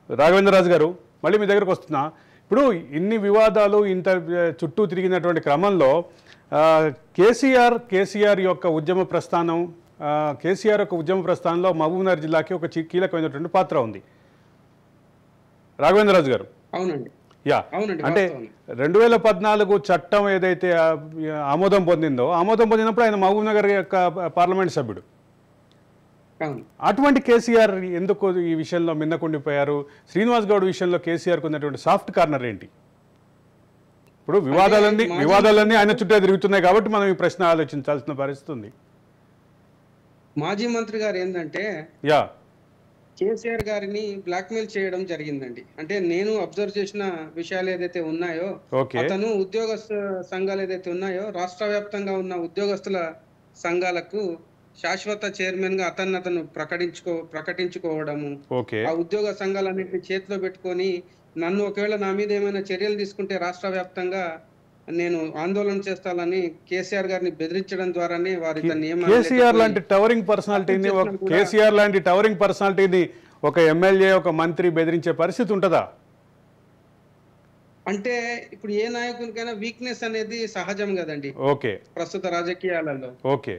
రాఘవేంద్రరాజు గారు మళ్ళీ మీ దగ్గరకు వస్తున్నా ఇప్పుడు ఇన్ని వివాదాలు ఇంత ఆ, చుట్టూ తిరిగినటువంటి క్రమంలో ఆ, కేసీఆర్ కేసీఆర్ యొక్క ఉద్యమ ప్రస్థానం ఆ, కేసీఆర్ యొక్క ఉద్యమ ప్రస్థానంలో మహబూబ్నగర్ జిల్లాకి ఒక చి- కీలకమైనటువంటి పాత్ర ఉంది రాఘవేంద్రరాజు గారు అవునండి యా అవునండి, అంటే వాస్తవం. రెండు వేల పద్నాలుగు చట్టం ఏదైతే ఆ, ఆమోదం పొందిందో ఆమోదం పొందినప్పుడు ఆయన మహబూబ్ నగర్ యొక్క పార్లమెంట్ సభ్యుడు అవును అటువంటి కేసీఆర్ ఎందుకు ఈ విషయంలో మిన్నకుండిపోయారు శ్రీనివాస్ గౌడ్ విషయంలో కేసీఆర్కు ఉన్నటువంటి సాఫ్ట్ కార్నర్ ఏంటి ఇప్పుడు వివాదాలన్నీ మాజీ- వివాదాలన్నీ ఆయన చుట్టే తిరుగుతున్నాయి కాబట్టి మనం ఈ ప్రశ్న ఆలోచించాల్సిన పరిస్థితి ఉంది మాజీ మంత్రి గారు ఏంటంటే యా కేసీఆర్ గారిని బ్లాక్మెయిల్ చేయడం జరిగిందండి అంటే నేను అబ్జర్వ్ చేసిన విషయాలు ఏదైతే ఉన్నాయో ఓకే అతను ఉద్యోగస్తు సంఘాలు ఏదైతే ఉన్నాయో రాష్ట్ర వ్యాప్తంగా ఉన్న ఉద్యోగస్తుల సంఘాలకు శాశ్వత చైర్మన్ గా అతన్ని అతను ప్రకటించుకో ప్రకటించుకోవడము ఓకే ఆ ఉద్యోగ సంఘాలన్నింటినీ చేతిలో పెట్టుకొని నన్ను ఒకవేళ నా మీద ఏమైనా చర్యలు తీసుకుంటే రాష్ట్ర వ్యాప్తంగా నేను ఆందోళన చేస్తానని కేసీఆర్ గారిని బెదిరించడం ద్వారానే వారి ఇతన్ని ఏమనలేకపోయి- కేసీఆర్ లాంటి టవరింగ్ పర్సనాలిటీని ఒక చేసినా కూడా- కేసీఆర్ లాంటి టవరింగ్ పర్సనాలిటీని ఒక ఎమ్మెల్యే ఒక మంత్రి బెదిరించే పరిస్థితి ఉంటుందా అంటే ఇప్పుడు ఏ నాయకునికైనా వీక్నెస్ అనేది సహజం కదండి ఓకే ప్రస్తుత రాజకీయాలలో ఓకే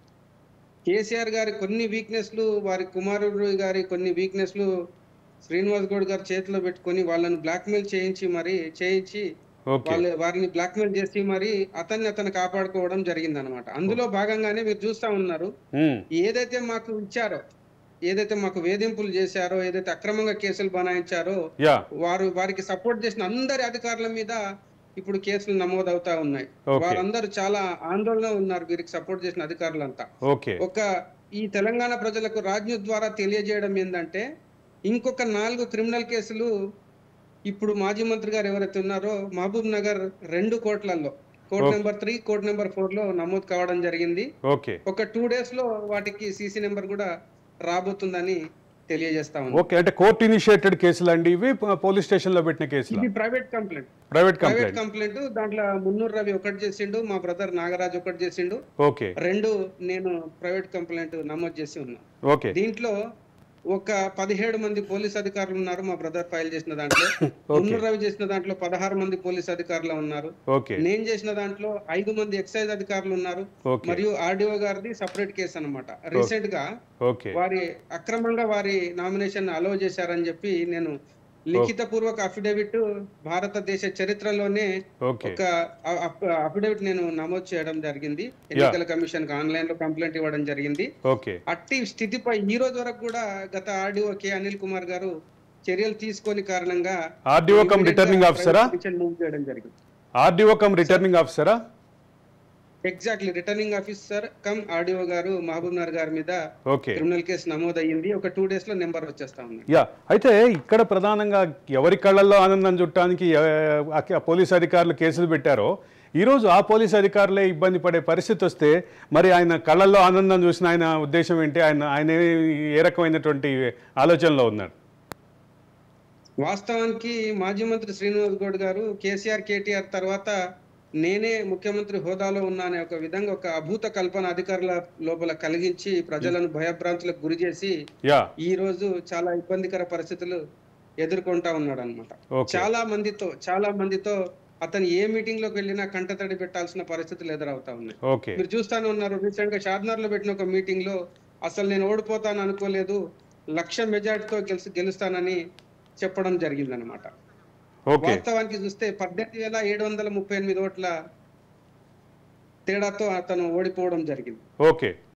కేసీఆర్ గారి కొన్ని వీక్నెస్లు వారి కుమారుడు గారి కొన్ని వీక్నెస్లు శ్రీనివాస్ గౌడ్ గారి చేతిలో పెట్టుకొని వాళ్ళని బ్లాక్మెయిల్ చేయించి మరి చేయించి ఓకే వాళ్ళ వారిని బ్లాక్మెయిల్ చేసి మరి అతన్ని అతను కాపాడుకోవడం జరిగింది అనమాట అందులో భాగంగానే మీరు చూస్తా ఉన్నారు ఉమ్, ఏదైతే మాకు ఇచ్చారో ఏదైతే మాకు వేధింపులు చేశారో ఏదైతే అక్రమంగా కేసులు బనాయించారో యా వారు వారికి సపోర్ట్ చేసిన అందరి అధికారుల మీద ఇప్పుడు కేసులు నమోదవుతా ఉన్నాయి Okay. వారందరూ చాలా ఆందోళన ఉన్నారు వీరికి సపోర్ట్ చేసిన అధికారులంతా ఓకే ఒక ఈ తెలంగాణ ప్రజలకు రాజ్యం ద్వారా తెలియజేయడం ఏంటంటే ఇంకొక నాలుగు క్రిమినల్ కేసులు ఇప్పుడు మాజీ మంత్రి గారు ఎవరైతే ఉన్నారో మహబూబ్ నగర్ రెండు కోట్లలో court Okay. Number three court number four లో నమోదు కావడం జరిగింది ఓకే ఒక టూ డేస్ లో వాటికి సీసీ నెంబర్ కూడా రాబోతుందని తెలియజేస్తా ఉంది ఓకే అంటే కోర్ట్ ఇనిషియేటెడ్ కేసులు అండి ఇవి ప- పోలీస్ స్టేషన్ లో పెట్టిన కేసులు ఇది private complaint private private complaint complaint దాంట్లో మున్నూరు రవి ఒకటి చేసిండు మా బ్రదర్ నాగరాజ్ ఒకటి చేసిండు ఓకే రెండు నేను ప్రైవేట్ కంప్లైంట్ నమోదు చేసి ఉన్నా ఓకే దీంట్లో ఒక పదిహేడు మంది పోలీస్ అధికారులు ఉన్నారు మా బ్రదర్ ఫైల్ చేసిన దాంట్లో మున్నూరు రవి చేసిన దాంట్లో పదహారు మంది పోలీస్ అధికారులు ఉన్నారు ఓకే నేను చేసిన దాంట్లో ఐదు మంది ఎక్సైజ్ అధికారులు ఉన్నారు ఓకే మరియు ఆర్డీఓ గారిది సపరేట్ కేసు అన్నమాట రీసెంట్ గా ఓకే వారి అక్రమంగా వారి నామినేషన్ అలో చేశారని చెప్పి నేను లిఖిత పూర్వక అఫిడవిట్ భారతదేశ చరిత్రలోనే ఓకే ఒక అఫిడవిట్ నేను నమోదు చేయడం జరిగింది ఎన్నికల కమిషన్ కి ఆన్లైన్ లో కంప్లైంట్ ఇవ్వడం జరిగింది ఓకే అట్టి స్థితిపై ఈ రోజు వరకు కూడా గత ఆర్డీఓ కె అనిల్ కుమార్ గారు చర్యలు తీసుకొని కారణంగా ఆర్డీఓ కమ్ రిటర్నింగ్ ఆఫీసరా పిటిషన్ మూవ్ చేయడం జరిగింది ఆర్డీఓ కమ్ రిటర్నింగ్ ఆఫీసరా exactly returning officer cum RDO గారు మహబూబ్ నగర్ గారి మీద ఓకే క్రిమినల్ కేసు నమోదు అయ్యింది ఒక టూ డేస్ లో నెంబర్ వచ్చేస్తా ఉంది యా అయితే ఇక్కడ ప్రధానంగా ఎవరి కళ్ళల్లో ఆనందం చుట్టానికి ఎ- ఆ పోలీస్ అధికారులు కేసులు పెట్టారో ఈరోజు ఆ పోలీస్ అధికారులే ఇబ్బంది పడే పరిస్థితి వస్తే మరి ఆయన కళ్ళల్లో ఆనందం చూసిన ఆయన ఉద్దేశం ఏంటి ఆయన ఆయన ఏ- ఏ రకమైనటువంటి ఆలోచనలో ఉన్నాడు వాస్తవానికి మాజీ మంత్రి శ్రీనివాస్ గౌడ్ గారు కేసీఆర్ కేటీఆర్ తర్వాత నేనే ముఖ్యమంత్రి హోదాలో ఉన్నా అనే ఒక విధంగా ఒక అభూత కల్పన అధికారుల లోపల కలిగించి ప్రజలను భయభ్రాంతులకు గురి చేసి యా ఈ రోజు చాలా ఇబ్బందికర పరిస్థితులు ఎదుర్కొంటా ఉన్నాడు అనమాట ఓకే చాలా మందితో చాలా మందితో అతను ఏ మీటింగ్ లోకి వెళ్ళినా కంటతడి పెట్టాల్సిన పరిస్థితులు ఎదురవుతా ఉన్నాయి ఓకే మీరు చూస్తానే ఉన్నారు రీసెంట్ గా షాద్నగర్ లో పెట్టిన ఒక మీటింగ్ లో అసలు నేను ఓడిపోతాను అనుకోలేదు లక్ష మెజార్టీతో గెలిచి గెలుస్తానని చెప్పడం జరిగిందనమాట ఓకే వాస్తవానికి చూస్తే పద్దెనిమిది వేల ఏడు వందల ముప్పై ఎనిమిది ఓట్ల తేడాతో అతను ఓడిపోవడం జరిగింది ఓకే